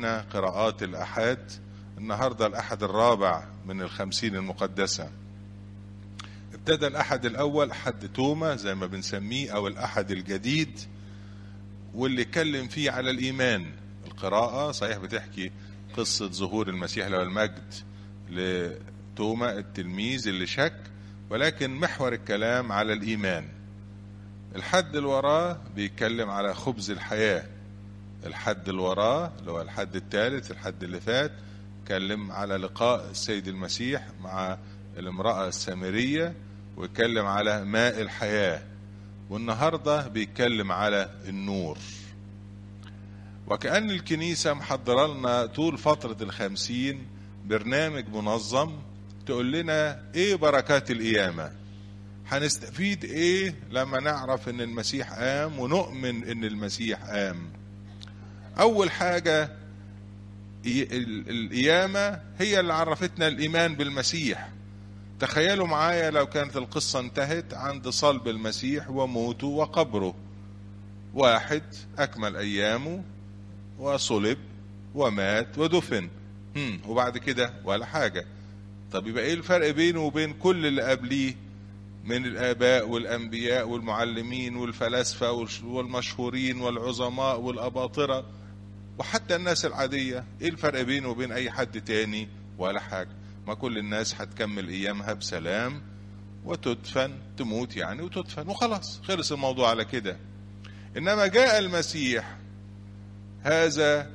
علينا قراءات الأحد النهاردة الأحد الرابع من الخمسين المقدسة ابتدى الأحد الأول أحد توما زي ما بنسميه أو الأحد الجديد واللي اتكلم فيه على الإيمان القراءة صحيح بتحكي قصة ظهور المسيح له المجد لتوما التلميذ اللي شك ولكن محور الكلام على الإيمان الحد اللي وراه بيتكلم على خبز الحياة الحد اللي وراه اللي هو الحد الثالث الحد اللي فات اتكلم على لقاء السيد المسيح مع الامرأة السامرية واتكلم على ماء الحياة والنهاردة بيتكلم على النور وكأن الكنيسة محضرة لنا طول فترة الخمسين برنامج منظم تقول لنا ايه بركات القيامة هنستفيد ايه لما نعرف ان المسيح قام ونؤمن ان المسيح قام اول حاجة القيامة هي اللي عرفتنا الايمان بالمسيح تخيلوا معايا لو كانت القصة انتهت عند صلب المسيح وموته وقبره واحد أكمل أيامه وصلب ومات ودفن هم وبعد كده ولا حاجة طب يبقى ايه الفرق بينه وبين كل اللي قبليه من الآباء والأنبياء والمعلمين والفلاسفة والمشهورين والعظماء والأباطرة وحتى الناس العادية ايه الفرق بينه وبين أي حد تاني ولا حاجة ما كل الناس هتكمل ايامها بسلام وتدفن تموت يعني وتدفن وخلاص خلص الموضوع على كده انما جاء المسيح هذا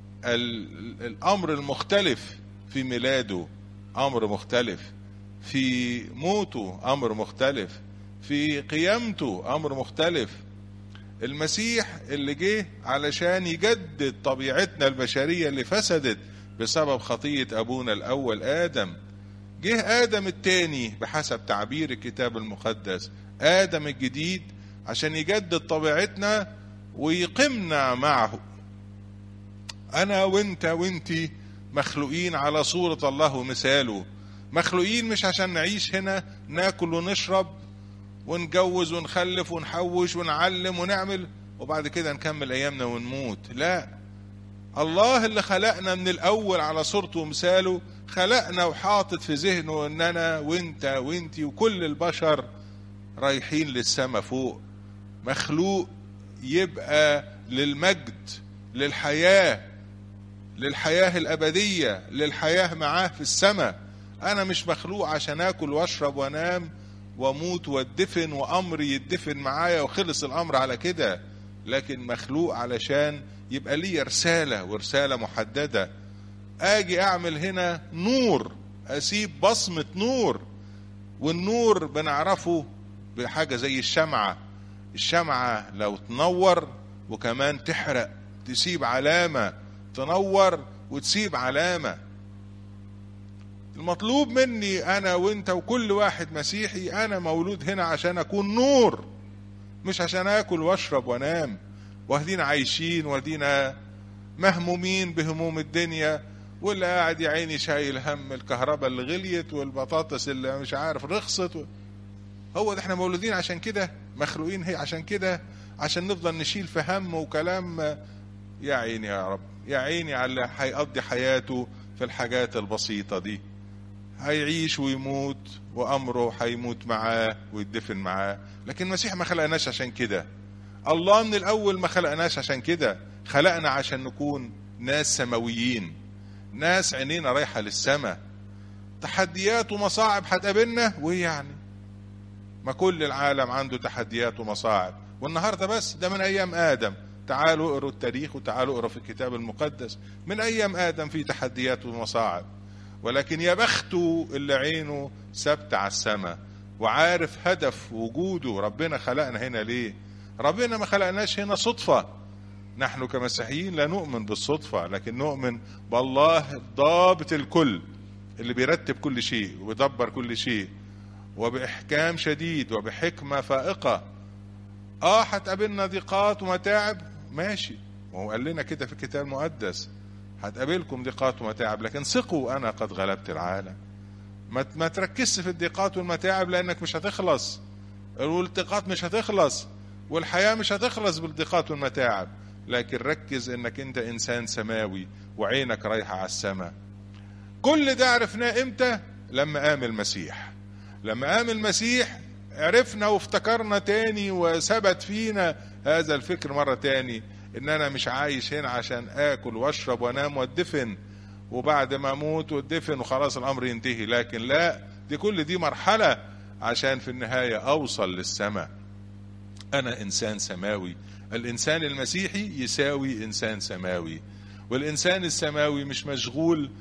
الامر المختلف في ميلاده امر مختلف في موته امر مختلف في قيامته امر مختلف المسيح اللي جه علشان يجدد طبيعتنا البشريه اللي فسدت بسبب خطية أبونا الأول آدم جه آدم التاني بحسب تعبير الكتاب المقدس آدم الجديد عشان يجدد طبيعتنا ويقمنا معه أنا وأنت وأنتي مخلوقين على صورة الله ومثاله مخلوقين مش عشان نعيش هنا ناكل ونشرب ونجوز ونخلف ونحوش ونعلم ونعمل وبعد كده نكمل أيامنا ونموت لا الله اللي خلقنا من الاول على صورته ومثاله خلقنا وحاطط في ذهنه ان انا وانت وانتي وكل البشر رايحين للسما فوق مخلوق يبقى للمجد للحياة للحياة الأبدية للحياة معاه في السماء أنا مش مخلوق عشان آكل وأشرب وأنام وأموت وأدفن وأمري يدفن معايا وخلص الأمر على كده لكن مخلوق علشان يبقى لي رسالة ورسالة محددة اجي اعمل هنا نور اسيب بصمة نور والنور بنعرفه بحاجة زي الشمعة الشمعة لو تنور وكمان تحرق تسيب علامة تنور وتسيب علامة المطلوب مني انا وانت وكل واحد مسيحي انا مولود هنا عشان اكون نور مش عشان اكل واشرب وانام واهدينا عايشين واهدينا مهمومين بهموم الدنيا واللي قاعد يا عيني شايل هم الكهرباء اللي غليت والبطاطس اللي مش عارف رخصت و... هو ده احنا مولودين عشان كده مخلوقين هي عشان كده عشان نفضل نشيل في هم وكلام يا عيني يا رب يا عيني على اللي هيقضي حياته في الحاجات البسيطة دي هيعيش ويموت وأمره هيموت معاه ويدفن معاه لكن المسيح ما خلقناش عشان كده الله من الأول ما خلقناش عشان كده خلقنا عشان نكون ناس سماويين ناس عينينا رايحة للسماء تحديات ومصاعب هتقابلنا وايه يعني ما كل العالم عنده تحديات ومصاعب والنهارده بس ده من ايام ادم تعالوا اقروا التاريخ وتعالوا اقروا في الكتاب المقدس من ايام ادم في تحديات ومصاعب ولكن يا بخته اللي عينه ثابته على السماء وعارف هدف وجوده ربنا خلقنا هنا ليه ربنا ما خلقناش هنا صدفه نحن كمسيحيين لا نؤمن بالصدفة لكن نؤمن بالله ضابط الكل اللي بيرتب كل شيء وبيدبر كل شيء وبإحكام شديد وبحكمة فائقة اه هتقابلنا ضيقات ومتاعب ماشي وهو قال لنا كده في الكتاب المقدس هتقابلكم ضيقات ومتاعب لكن ثقوا انا قد غلبت العالم ما ما تركزش في الضيقات والمتاعب لانك مش هتخلص والضيقات مش هتخلص والحياة مش هتخلص بالضيقات والمتاعب لكن ركز انك انت انسان سماوي وعينك رايحة على السماء كل ده عرفناه امتى لما قام المسيح لما قام المسيح عرفنا وافتكرنا تاني وثبت فينا هذا الفكر مرة تاني ان انا مش عايش هنا عشان اكل واشرب وانام وادفن وبعد ما اموت وادفن وخلاص الامر ينتهي لكن لا دي كل دي مرحلة عشان في النهاية اوصل للسماء انا انسان سماوي الانسان المسيحي يساوي انسان سماوي والانسان السماوي مش مشغول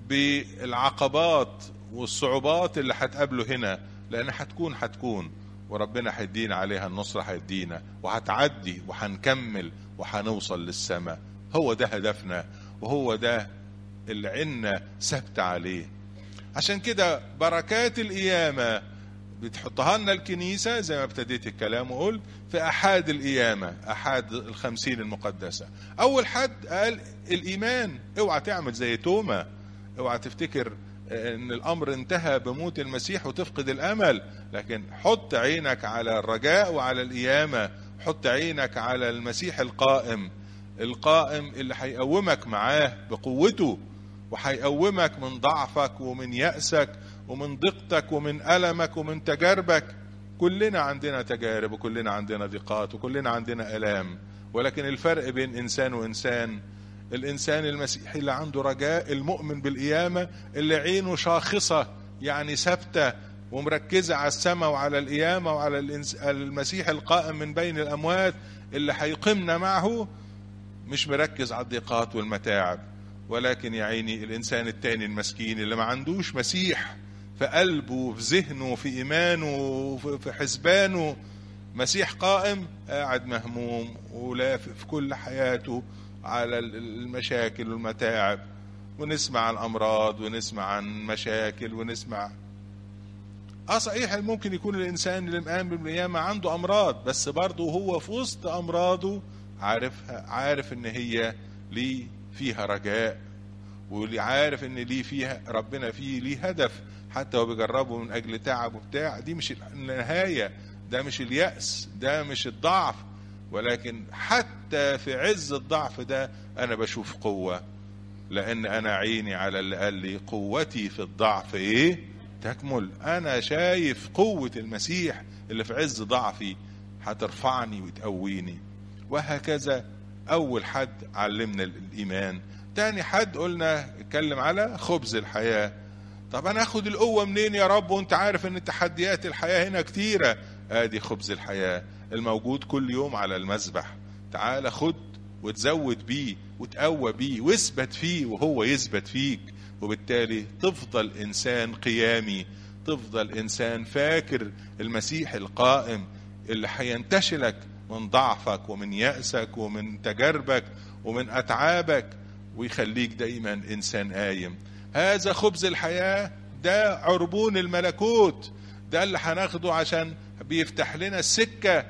بالعقبات والصعوبات اللي هتقابله هنا لان هتكون هتكون وربنا هيدينا عليها النصرة هيدينا وهتعدي وهنكمل وهنوصل للسماء هو ده هدفنا وهو ده اللي عنا ثبت عليه عشان كده بركات القيامة بتحطها لنا الكنيسة زي ما ابتديت الكلام وقلت في أحاد القيامة أحاد الخمسين المقدسة أول حد قال الإيمان اوعى تعمل زي توما اوعى تفتكر ان الامر انتهى بموت المسيح وتفقد الامل لكن حط عينك على الرجاء وعلى القيامه حط عينك على المسيح القائم القائم اللي هيقومك معاه بقوته وهيقومك من ضعفك ومن يأسك ومن ضيقتك ومن ألمك ومن تجاربك كلنا عندنا تجارب وكلنا عندنا ضيقات وكلنا عندنا ألام ولكن الفرق بين إنسان وإنسان الإنسان المسيحي اللي عنده رجاء المؤمن بالقيامة اللي عينه شاخصة يعني ثابتة ومركزة على السماء وعلى القيامة وعلى المسيح القائم من بين الأموات اللي هيقيمنا معه مش مركز على الضيقات والمتاعب ولكن يا عيني الإنسان التاني المسكين اللي ما عندوش مسيح في قلبه في ذهنه في إيمانه في حسبانه مسيح قائم قاعد مهموم ولافف في كل حياته على المشاكل والمتاعب ونسمع عن أمراض ونسمع عن مشاكل ونسمع اه صحيح ممكن يكون الانسان اللي مآمن بالقيامة عنده امراض بس برضه هو في وسط امراضه عارفها عارف ان هي ليه فيها رجاء واللي عارف ان ليه فيها ربنا فيه ليه هدف حتى هو بيجربه من اجل تعب وبتاع دي مش النهاية ده مش اليأس ده مش الضعف ولكن حتى في عز الضعف ده انا بشوف قوة لان انا عيني على اللي قال لي قوتي في الضعف ايه تكمل انا شايف قوة المسيح اللي في عز ضعفي هترفعني وتقويني وهكذا اول حد علمنا الايمان تاني حد قلنا اتكلم على خبز الحياة طب انا اخد القوة منين يا رب وانت عارف ان تحديات الحياة هنا كتيرة ادي خبز الحياة الموجود كل يوم على المذبح تعال خد وتزود بيه وتقوى بيه واثبت فيه وهو يثبت فيك وبالتالي تفضل انسان قيامي تفضل انسان فاكر المسيح القائم اللي هينتشلك من ضعفك ومن يأسك ومن تجاربك ومن أتعابك ويخليك دايما إنسان قايم هذا خبز الحياة ده عربون الملكوت ده اللي هناخده عشان بيفتح لنا السكة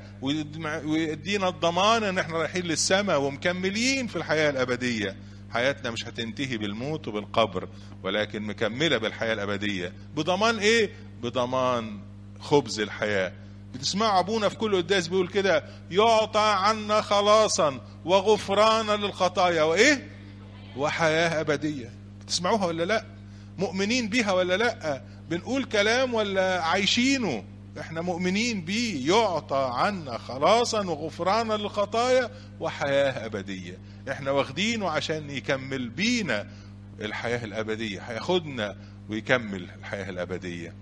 ويدينا الضمان ان احنا رايحين للسماء ومكملين في الحياة الأبدية حياتنا مش هتنتهي بالموت وبالقبر ولكن مكملة بالحياة الأبدية بضمان ايه بضمان خبز الحياة بتسمعوا ابونا في كل قداس بيقول كده يعطى عنا خلاصا وغفرانا للخطايا وايه وحياة أبدية بتسمعوها ولا لا مؤمنين بيها ولا لا بنقول كلام ولا عايشينه احنا مؤمنين بيه يعطى عنا خلاصا وغفرانا للخطايا وحياة أبدية احنا واخدينه عشان يكمل بينا الحياة الأبدية هياخدنا ويكمل الحياة الأبدية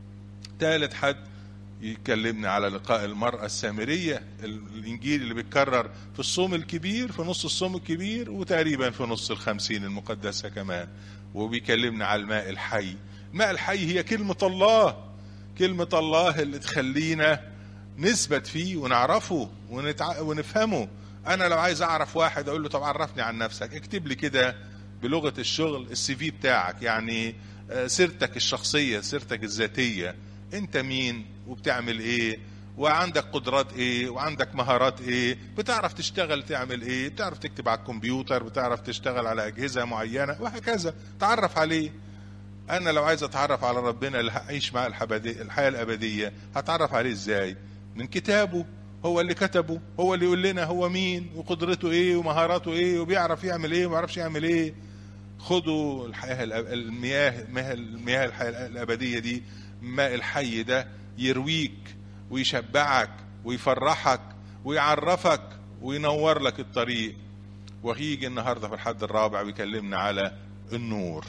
ثالث حد يكلمنا على لقاء المرأة السامرية الإنجيل اللي بيتكرر في الصوم الكبير في نص الصوم الكبير وتقريبا في نص الخمسين المقدسة كمان وبيكلمنا على الماء الحي الماء الحي هي كلمة الله كلمة الله اللي تخلينا نثبت فيه ونعرفه ونتع... ونفهمه أنا لو عايز أعرف واحد أقول له طب عرفني عن نفسك اكتب لي كده بلغة الشغل السي في بتاعك يعني سيرتك الشخصية سيرتك الذاتية انت مين وبتعمل ايه وعندك قدرات ايه وعندك مهارات ايه بتعرف تشتغل تعمل ايه بتعرف تكتب على الكمبيوتر بتعرف تشتغل على اجهزة معينة وهكذا تعرف عليه انا لو عايز اتعرف على ربنا اللي هعيش معاه الحياة الابدية هتعرف عليه ازاي من كتابه هو اللي كتبه هو اللي يقول لنا هو مين وقدرته ايه ومهاراته ايه وبيعرف يعمل ايه وما يعرفش يعمل ايه خدوا الحياه الأب- المياه المياه المياه الحياه الابديه دي ماء الحي ده يرويك ويشبعك ويفرحك ويعرفك وينور لك الطريق وهيجي النهارده في الحد الرابع بيكلمنا على النور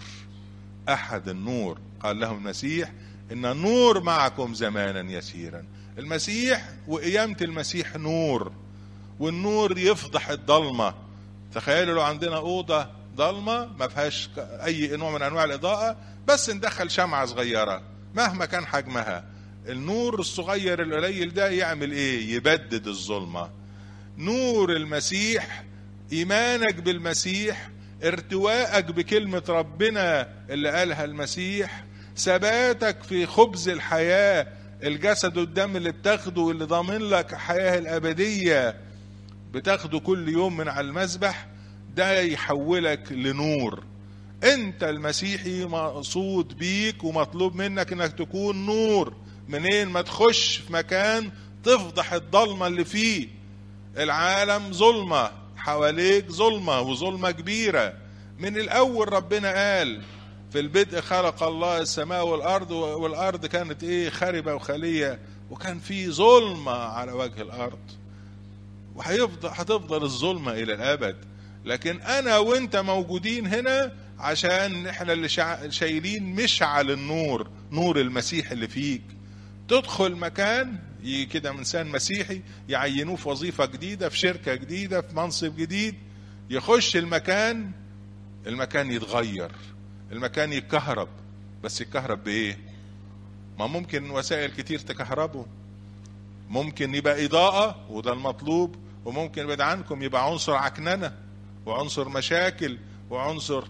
احد النور قال لهم المسيح ان النور معكم زمانا يسيرا المسيح وقيامه المسيح نور والنور يفضح الضلمه تخيلوا لو عندنا اوضه ضلمه ما فيهاش ك- اي نوع من انواع الاضاءه بس ندخل شمعه صغيره مهما كان حجمها النور الصغير القليل ده يعمل ايه يبدد الظلمه نور المسيح ايمانك بالمسيح ارتواءك بكلمه ربنا اللي قالها المسيح ثباتك في خبز الحياه الجسد والدم اللي بتاخده واللي ضامن لك الحياه الابديه بتاخده كل يوم من على المذبح ده يحولك لنور انت المسيحي مقصود بيك ومطلوب منك انك تكون نور منين ما تخش في مكان تفضح الضلمه اللي فيه العالم ظلمه حواليك ظلمه وظلمه كبيره من الاول ربنا قال في البدء خلق الله السماء والارض والارض كانت ايه خربه وخاليه وكان في ظلمه على وجه الارض وهيفضل هتفضل الظلمه الى الابد لكن انا وانت موجودين هنا عشان احنا اللي شع... شايلين مشعل النور نور المسيح اللي فيك تدخل مكان يجي كده انسان مسيحي يعينوه في وظيفه جديده في شركه جديده في منصب جديد يخش المكان المكان يتغير المكان يتكهرب بس يتكهرب بايه ما ممكن وسائل كتير تكهربه ممكن يبقى إضاءة وده المطلوب وممكن بعد عنكم يبقى عنصر عكننة وعنصر مشاكل وعنصر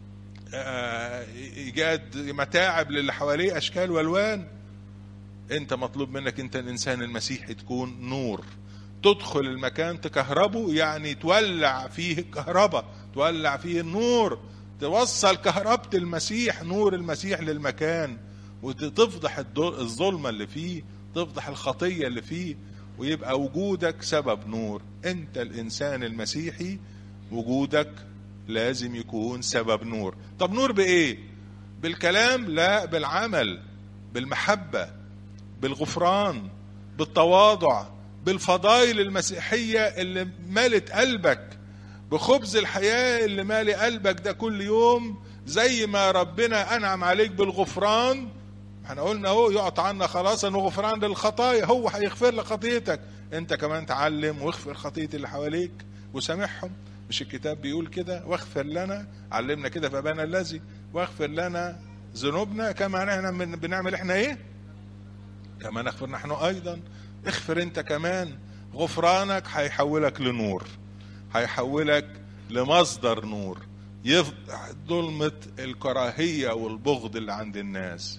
آه، إيجاد متاعب للي حواليه أشكال وألوان أنت مطلوب منك أنت الإنسان المسيحي تكون نور تدخل المكان تكهربه يعني تولع فيه الكهرباء تولع فيه النور توصل كهربة المسيح نور المسيح للمكان وتفضح الدو- الظلمة اللي فيه تفضح الخطية اللي فيه ويبقى وجودك سبب نور انت الانسان المسيحي وجودك لازم يكون سبب نور طب نور بايه بالكلام لا بالعمل بالمحبة بالغفران بالتواضع بالفضائل المسيحية اللي مالت قلبك بخبز الحياة اللي مالي قلبك ده كل يوم زي ما ربنا أنعم عليك بالغفران احنا قلنا اهو يعطى عنا خلاصا وغفران للخطايا هو هيغفر لك خطيتك انت كمان تعلم واغفر خطية اللي حواليك وسامحهم مش الكتاب بيقول كده واغفر لنا علمنا كده في ابانا الذي واغفر لنا ذنوبنا كما نحن من- بنعمل احنا ايه كما نغفر نحن ايضا اغفر انت كمان غفرانك هيحولك لنور هيحولك لمصدر نور يفضح ظلمة الكراهية والبغض اللي عند الناس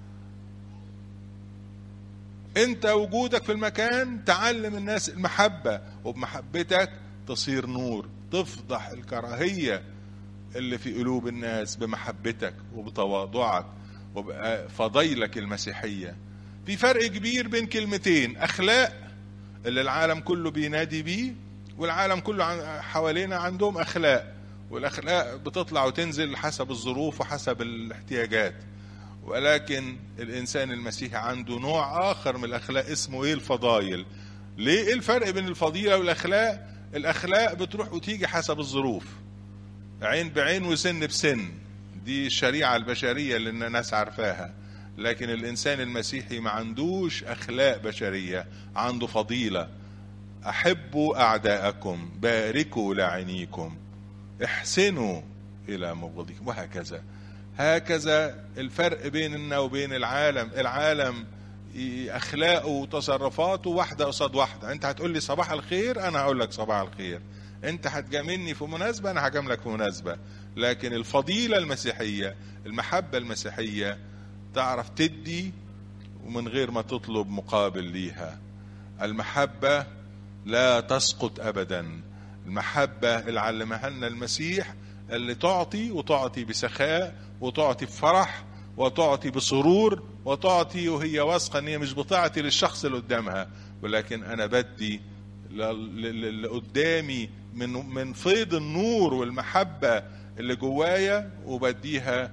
انت وجودك في المكان تعلم الناس المحبة وبمحبتك تصير نور تفضح الكراهية اللي في قلوب الناس بمحبتك وبتواضعك وبفضيلك المسيحية في فرق كبير بين كلمتين اخلاق اللي العالم كله بينادي بيه والعالم كله عن- حوالينا عندهم اخلاق والاخلاق بتطلع وتنزل حسب الظروف وحسب الاحتياجات ولكن الانسان المسيحي عنده نوع اخر من الاخلاق اسمه ايه الفضايل ليه ايه الفرق بين الفضيله والاخلاق الاخلاق بتروح وتيجي حسب الظروف عين بعين وسن بسن دي الشريعه البشريه اللي الناس عارفاها لكن الانسان المسيحي ما عندوش اخلاق بشريه عنده فضيله احبوا اعداءكم باركوا لاعنيكم احسنوا الى مبغضكم وهكذا هكذا الفرق بيننا وبين العالم العالم ي- اخلاقه وتصرفاته واحده قصاد واحده انت هتقول لي صباح الخير انا هقول لك صباح الخير انت هتجاملني في مناسبه انا هجاملك في مناسبه لكن الفضيله المسيحيه المحبه المسيحيه تعرف تدي ومن غير ما تطلب مقابل ليها المحبه لا تسقط ابدا المحبه اللي علمها لنا المسيح اللي تعطي وتعطي بسخاء وتعطي بفرح وتعطي بسرور وتعطي وهي واثقه ان هي مش بتعطي للشخص اللي قدامها ولكن انا بدي اللي قدامي من من فيض النور والمحبه اللي جوايا وبديها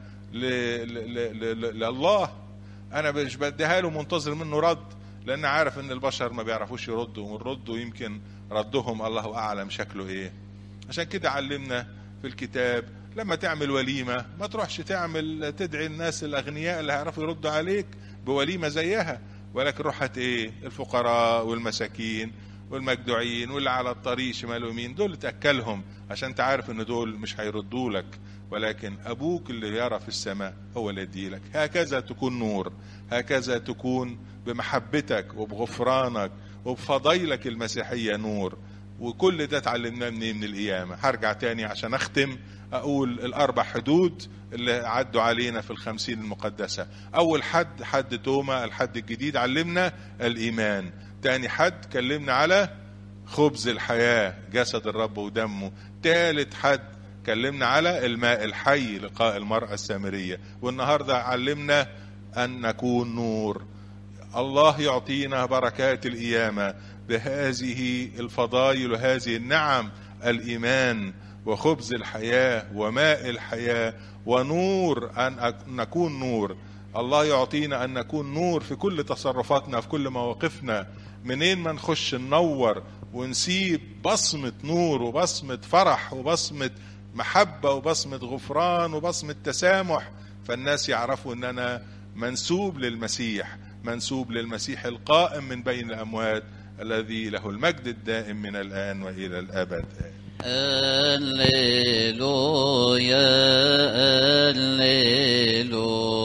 لله انا مش بديها له منتظر منه رد لان عارف ان البشر ما بيعرفوش يردوا ويردوا يمكن ردهم الله اعلم شكله ايه عشان كده علمنا في الكتاب لما تعمل وليمه ما تروحش تعمل تدعي الناس الاغنياء اللي هيعرفوا يردوا عليك بوليمه زيها ولكن روحت ايه الفقراء والمساكين والمجدوعين واللي على الطريق شمال ويمين دول تاكلهم عشان تعرف ان دول مش هيردوا لك ولكن ابوك اللي يرى في السماء هو اللي يديلك هكذا تكون نور هكذا تكون بمحبتك وبغفرانك وبفضيلك المسيحيه نور وكل ده اتعلمناه منين من القيامه هرجع تاني عشان اختم اقول الاربع حدود اللي عدوا علينا في الخمسين المقدسه اول حد حد توما الحد الجديد علمنا الايمان تاني حد كلمنا على خبز الحياه جسد الرب ودمه تالت حد كلمنا على الماء الحي لقاء المرأة السامرية والنهاردة علمنا أن نكون نور الله يعطينا بركات القيامة بهذه الفضائل وهذه النعم الإيمان وخبز الحياة وماء الحياة ونور أن نكون نور الله يعطينا أن نكون نور في كل تصرفاتنا في كل مواقفنا منين ما نخش ننور ونسيب بصمة نور وبصمة فرح وبصمة محبة وبصمة غفران وبصمة تسامح فالناس يعرفوا ان انا منسوب للمسيح منسوب للمسيح القائم من بين الاموات الذي له المجد الدائم من الان والى الابد هللويا هللويا